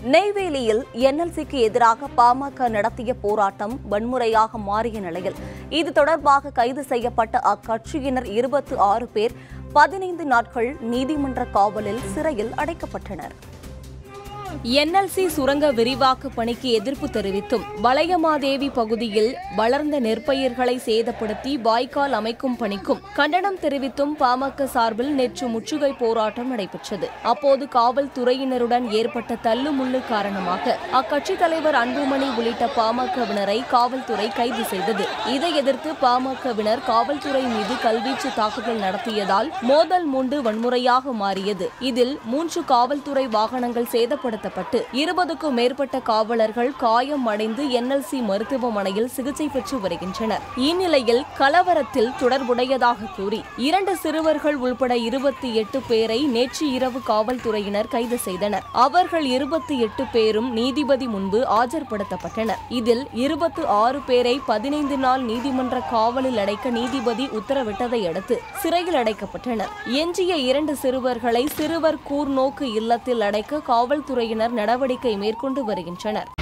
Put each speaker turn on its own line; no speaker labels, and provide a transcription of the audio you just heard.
நெய்வேலியில் என்எல்சிக்கு எதிராக பாமக நடத்திய போராட்டம் வன்முறையாக மாறிய நிலையில் இது தொடர்பாக கைது செய்யப்பட்ட அக்கட்சியினர் இருபத்தி ஆறு பேர் பதினைந்து நாட்கள் நீதிமன்ற காவலில் சிறையில் அடைக்கப்பட்டனர் என்எல்சி சுரங்க விரிவாக்க பணிக்கு எதிர்ப்பு தெரிவித்தும் வளையமாதேவி பகுதியில் வளர்ந்த நெற்பயிர்களை சேதப்படுத்தி வாய்க்கால் அமைக்கும் பணிக்கும் கண்டனம் தெரிவித்தும் பாமக சார்பில் நேற்று முற்றுகை போராட்டம் நடைபெற்றது அப்போது காவல்துறையினருடன் ஏற்பட்ட தள்ளுமுள்ளு காரணமாக அக்கட்சி தலைவர் அன்புமணி உள்ளிட்ட பாமகவினரை காவல்துறை கைது செய்தது இதை எதிர்த்து பாமகவினர் காவல்துறை மீது கல்வீச்சு தாக்குதல் நடத்தியதால் மோதல் மூண்டு வன்முறையாக மாறியது இதில் மூன்று காவல்துறை வாகனங்கள் சேதப்படுத்தப்பட்டு இருபதுக்கும் மேற்பட்ட காவலர்கள் காயம் அடைந்து என்எல்சி மருத்துவமனையில் சிகிச்சை பெற்று வருகின்றனர் இந்நிலையில் கலவரத்தில் தொடர்புடையதாக கூறி இரண்டு சிறுவர்கள் உள்பட இருபத்தி எட்டு பேரை நேற்று இரவு காவல்துறையினர் கைது செய்தனர் அவர்கள் இருபத்தி எட்டு பேரும் நீதிபதி முன்பு ஆஜர்படுத்தப்பட்டனர் இதில் இருபத்தி ஆறு பேரை பதினைந்து நாள் நீதிமன்ற காவலில் அடைக்க நீதிபதி உத்தரவிட்டதை அடுத்து சிறையில் அடைக்கப்பட்டனர் எஞ்சிய இரண்டு சிறுவர்களை சிறுவர் கூர்நோக்கு இல்லத்தில் அடைக்க காவல்துறையினர் நடவடிக்கை மேற்கொண்டு வருகின்றனர்